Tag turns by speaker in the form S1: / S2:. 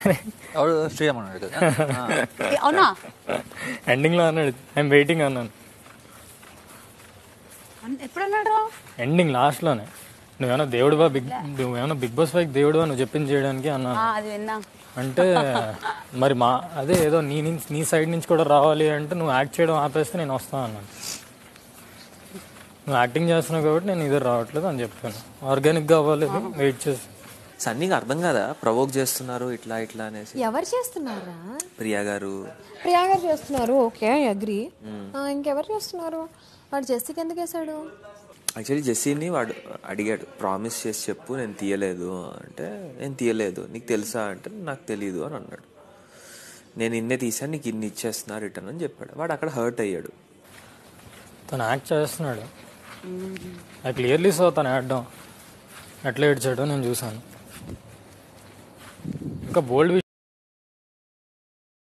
S1: ఎవడు శ్రీరామ్ అన్నాడు కదా ఆ.
S2: ఏ, అవునా
S3: ఎండింగ్లో అన్నాడు ఐఎమ్ వెయిటింగ్ అన్నాను
S2: అన్- ఎప్పుడు అన్నాడు
S3: ఎండింగ్ లాస్ట్లోనే నువ్వేమన్నా దేవుడువా బిగ్ నువ్వేమన్నా బిగ్ బాస్ ఫైవ్ దేవుడువా నువ్వు చెప్పింది చేయడానికి అన్నాను
S2: ఆ, అది విన్నా
S3: అంటే మరి మా అదే ఏదో నీ నుంచి నీ సైడ్ నుంచి కూడా రావాలి అంటే నువ్వు యాక్ట్ చేయడం ఆపేస్తే నేను వస్తాను అన్నాను నువ్వు యాక్టింగ్ చేస్తున్నావు కాబట్టి నేను ఇద్దరు రావట్లేదు అని చెప్పాను ఆర్గానిక్గా అవ్వలేదు వెయిట్ చేసి
S4: సన్నీకి అర్థం కదా ప్రవోక్ చేస్తున్నారు ఇట్లా ఇట్లా అనేసి
S5: ఎవరు చేస్తున్నారా
S4: ప్రియా గారు
S5: ప్రియా గారు చేస్తున్నారు ఓకే అగ్రి ఇంకెవరు చేస్తున్నారు వాడు జెస్సీకి ఎందుకు వేసాడు
S4: యాక్చువల్లీ జెస్సీని వాడు అడిగాడు ప్రామిస్ చేసి చెప్పు నేను తీయలేదు అంటే నేను తీయలేదు నీకు తెలుసా అంటే నాకు తెలియదు అని అన్నాడు నేను ఇన్నే తీసాను నీకు ఇన్ని ఇచ్చేస్తున్నా రిటర్న్ అని చెప్పాడు వాడు అక్కడ హర్ట్ అయ్యాడు
S3: తను యాక్ట్ చేస్తున్నాడు ఐ క్లియర్లీ సో తను ఆడడం ఎట్లా ఏడ్చాడో నేను చూశాను ఇంకా బోల్డ్